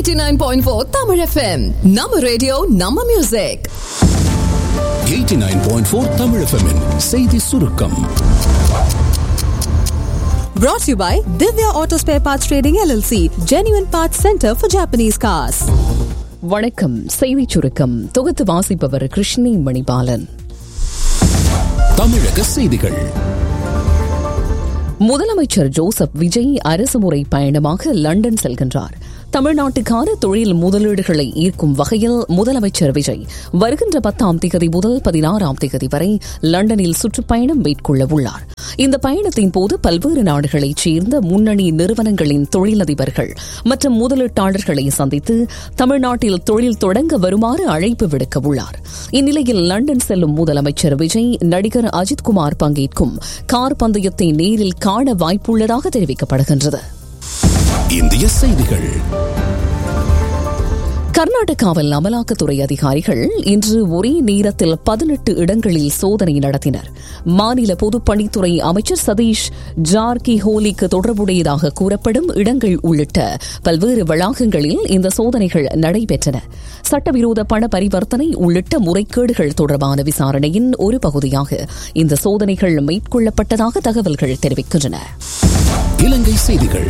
89.4 Tamil FM நம்ம radio நம்ம music 89.4 Tamil FM -இன் செய்தி சுருக்கம் Brought to you by Divya Auto Spare Parts Trading LLC, Genuine Parts Center for Japanese Cars. வணக்கம் செய்திச் சுருக்கம் தொகுத்து வாசிப்பவர் கிருஷ்ணி மணிபாலன் தமிழக செய்திகள் முதலமைச்சர் ஜோசப் விஜய் அரசுமுறை பயணமாக லண்டன் செல்கின்றார் தமிழ்நாட்டுக்கான தொழில் முதலீடுகளை ஈர்க்கும் வகையில் முதலமைச்சர் விஜய் வருகின்ற பத்தாம் திகதி முதல் பதினாறாம் திகதி வரை லண்டனில் சுற்றுப்பயணம் மேற்கொள்ள உள்ளார் இந்த பயணத்தின் போது பல்வேறு நாடுகளைச் சேர்ந்த முன்னணி நிறுவனங்களின் தொழிலதிபர்கள் மற்றும் முதலீட்டாளர்களை சந்தித்து தமிழ்நாட்டில் தொழில் தொடங்க வருமாறு அழைப்பு விடுக்க உள்ளார் இந்நிலையில் லண்டன் செல்லும் முதலமைச்சர் விஜய் நடிகர் அஜித்குமார் பங்கேற்கும் கார் பந்தயத்தை நேரில் காண வாய்ப்புள்ளதாக தெரிவிக்கப்படுகின்றது இந்திய செய்திகள் கர்நாடகாவில் அமலாக்கத்துறை அதிகாரிகள் இன்று ஒரே நேரத்தில் பதினெட்டு இடங்களில் சோதனை நடத்தினர் மாநில பொதுப்பணித்துறை அமைச்சர் சதீஷ் ஜார்கிஹோலிக்கு தொடர்புடையதாக கூறப்படும் இடங்கள் உள்ளிட்ட பல்வேறு வளாகங்களில் இந்த சோதனைகள் நடைபெற்றன சட்டவிரோத பண பரிவர்த்தனை உள்ளிட்ட முறைகேடுகள் தொடர்பான விசாரணையின் ஒரு பகுதியாக இந்த சோதனைகள் மேற்கொள்ளப்பட்டதாக தகவல்கள் தெரிவிக்கின்றன இலங்கை செய்திகள்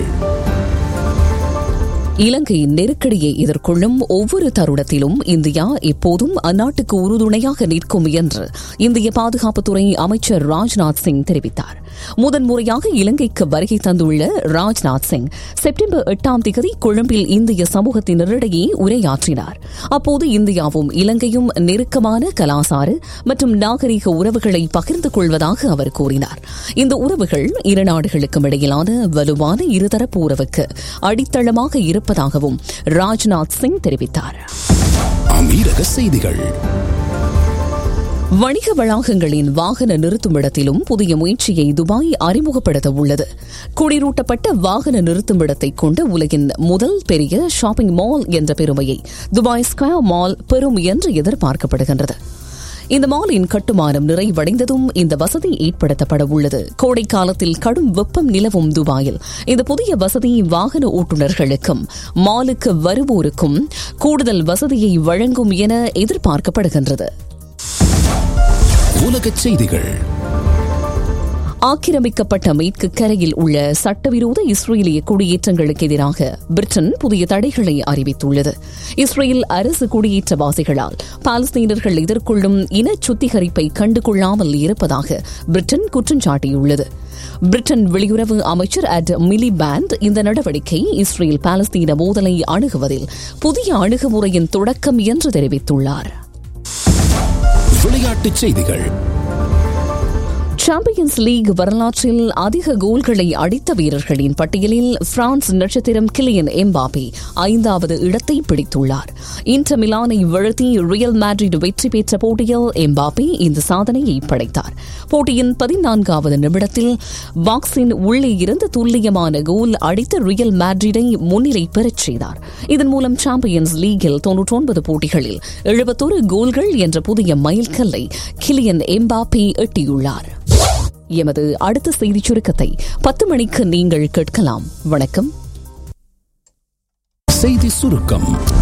இலங்கை நெருக்கடியை எதிர்கொள்ளும் ஒவ்வொரு தருணத்திலும் இந்தியா எப்போதும் அந்நாட்டுக்கு உறுதுணையாக நிற்கும் என்று இந்திய பாதுகாப்புத்துறை அமைச்சர் ராஜ்நாத் சிங் தெரிவித்தார் முதன்முறையாக இலங்கைக்கு வருகை தந்துள்ள ராஜ்நாத் சிங் செப்டம்பர் எட்டாம் தேதி கொழும்பில் இந்திய சமூகத்தினரிடையே உரையாற்றினார் அப்போது இந்தியாவும் இலங்கையும் நெருக்கமான கலாசார மற்றும் நாகரிக உறவுகளை பகிர்ந்து கொள்வதாக அவர் கூறினார் இந்த உறவுகள் இரு நாடுகளுக்கும் இடையிலான வலுவான இருதரப்பு உறவுக்கு அடித்தளமாக இருப்பதாகவும் ராஜ்நாத் சிங் தெரிவித்தார் அமீரக செய்திகள் வணிக வளாகங்களின் வாகன நிறுத்துமிடத்திலும் புதிய முயற்சியை துபாய் அறிமுகப்படுத்த உள்ளது குளிரூட்டப்பட்ட வாகன நிறுத்துமிடத்தை கொண்ட உலகின் முதல் பெரிய ஷாப்பிங் மால் என்ற பெருமையை துபாய் ஸ்கொயர் மால் பெறும் என்று எதிர்பார்க்கப்படுகின்றது இந்த மாலின் கட்டுமானம் நிறைவடைந்ததும் இந்த வசதி ஏற்படுத்தப்பட உள்ளது கோடை காலத்தில் கடும் வெப்பம் நிலவும் துபாயில் இந்த புதிய வசதி வாகன ஓட்டுநர்களுக்கும் மாலுக்கு வருவோருக்கும் கூடுதல் வசதியை வழங்கும் என எதிர்பார்க்கப்படுகின்றது உலக செய்திகள் ஆக்கிரமிக்கப்பட்ட மேற்கு கரையில் உள்ள சட்டவிரோத இஸ்ரேலிய குடியேற்றங்களுக்கு எதிராக பிரிட்டன் புதிய தடைகளை அறிவித்துள்ளது இஸ்ரேல் அரசு குடியேற்றவாசிகளால் பாலஸ்தீனர்கள் எதிர்கொள்ளும் இன சுத்திகரிப்பை கண்டுகொள்ளாமல் இருப்பதாக பிரிட்டன் குற்றம் சாட்டியுள்ளது பிரிட்டன் வெளியுறவு அமைச்சர் அட் மிலிபேண்ட் இந்த நடவடிக்கை இஸ்ரேல் பாலஸ்தீன மோதலை அணுகுவதில் புதிய அணுகுமுறையின் தொடக்கம் என்று தெரிவித்துள்ளார் விளையாட்டுச் செய்திகள் சாம்பியன்ஸ் லீக் வரலாற்றில் அதிக கோல்களை அடித்த வீரர்களின் பட்டியலில் பிரான்ஸ் நட்சத்திரம் கிலியன் எம்பாபி ஐந்தாவது இடத்தை பிடித்துள்ளார் இன்டர் மிலானை வீழ்த்தி ரியல் மேட்ரிட் வெற்றி பெற்ற போட்டியில் எம்பாபி இந்த சாதனையை படைத்தார் போட்டியின் பதினான்காவது நிமிடத்தில் பாக்ஸின் உள்ளே இருந்து துல்லியமான கோல் அடித்த ரியல் மேட்ரிடை முன்னிலை பெறச் செய்தார் இதன் மூலம் சாம்பியன்ஸ் லீகில் தொன்னூற்றொன்பது போட்டிகளில் எழுபத்தொரு கோல்கள் என்ற புதிய மைல்கல்லை கிலியன் எம்பாபி எட்டியுள்ளார் எமது அடுத்த செய்திச் சுருக்கத்தை பத்து மணிக்கு நீங்கள் கேட்கலாம் வணக்கம் செய்தி சுருக்கம்